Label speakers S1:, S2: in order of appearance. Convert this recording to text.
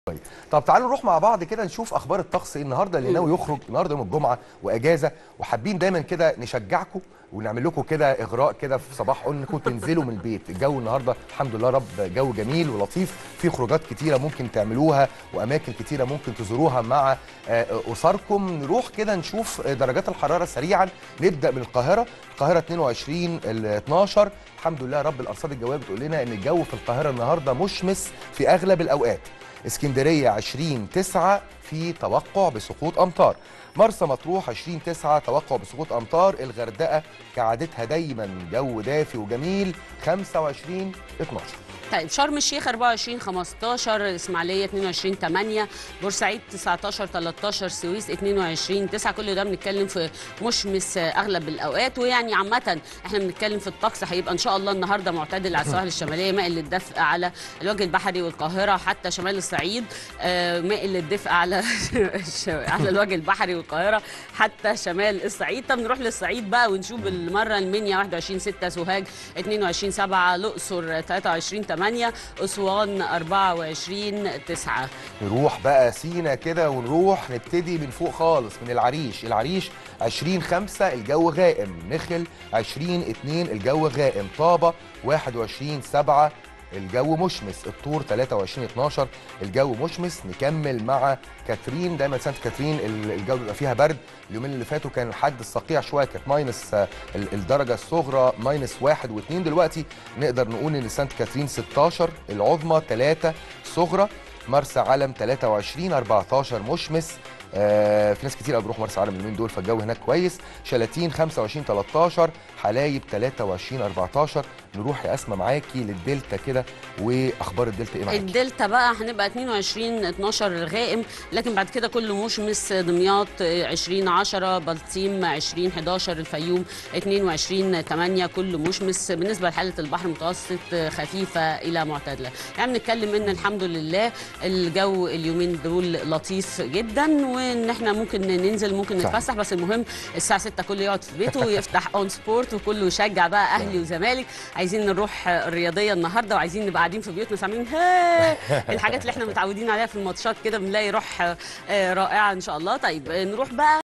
S1: طب تعالوا نروح مع بعض كده نشوف اخبار الطقس ايه النهارده اللي ناوي يخرج النهارده يوم الجمعه واجازه وحابين دايما كده نشجعكم ونعمل لكم كده اغراء كده في صباح انكم تنزلوا من البيت الجو النهارده الحمد لله رب جو جميل ولطيف في خروجات كتيره ممكن تعملوها واماكن كتيره ممكن تزوروها مع آه، اسركم نروح كده نشوف درجات الحراره سريعا نبدا من القاهره القاهره 22 ل 12 الحمد لله رب الارصاد الجويه بتقول لنا ان الجو في القاهره النهارده مشمس في اغلب الاوقات اسكندريه 20 9 في توقع بسقوط امطار مرسى مطروح 20 9 توقع بسقوط امطار الغردقه كعادتها دايما جو دافي وجميل 25 12
S2: طيب شرم الشيخ 24 15 اسماعيليه 22 8 بورسعيد 19 13 سويس 22 9 كل ده بنتكلم في مشمس اغلب الاوقات ويعني عامه احنا بنتكلم في الطقس هيبقى ان شاء الله النهارده معتدل على السواحل الشماليه مائل للدفء على الوجه البحري والقاهره حتى شمال الصعيد آه، مائل للدفء على على الوجه البحري والقاهره حتى شمال الصعيد طب نروح للصعيد بقى ونشوف بالمره المنيا 21 6 سوهاج 22 7 الاقصر 23 8 اسوان 24 9
S1: نروح بقى سينا كده ونروح نبتدي من فوق خالص من العريش العريش 20 5 الجو غائم نخل 20 2 الجو غائم طابة 21 7 الجو مشمس الطور 23 12 الجو مشمس نكمل مع كاترين دايما سانت كاترين ال- الجو بيبقى فيها برد اليومين اللي فاتوا كان الحد الصقيع شويه كانت ماينس آه، ال- الدرجه الصغرى ماينس واحد واثنين دلوقتي نقدر نقول ان سانت كاترين 16 العظمى 3 صغرى مرسى علم 23 14 مشمس آه في ناس كتير قوي بيروحوا مرسى علم اليومين دول فالجو هناك كويس شلاتين 25 13 حلايب 23 14 نروح يا اسماء معاكي للدلتا كده واخبار الدلتا ايه معاكي؟
S2: الدلتا بقى هنبقى 22 12 الغائم لكن بعد كده كله مشمس دمياط 20 10 بلطيم 20 11 الفيوم 22 8 كله مشمس بالنسبه لحاله البحر المتوسط خفيفه الى معتدله يعني بنتكلم ان الحمد لله الجو اليومين دول لطيف جدا وان احنا ممكن ننزل ممكن
S1: صحيح.
S2: نتفسح بس المهم الساعه 6 كله يقعد في بيته ويفتح اون سبورت وكله يشجع بقى اهلي وزمالك عايزين نروح الرياضيه النهارده وعايزين نبقى قاعدين في بيوتنا سامعين ها الحاجات اللي احنا متعودين عليها في الماتشات كده بنلاقي روح آه، رائعه ان شاء الله طيب آه، نروح بقى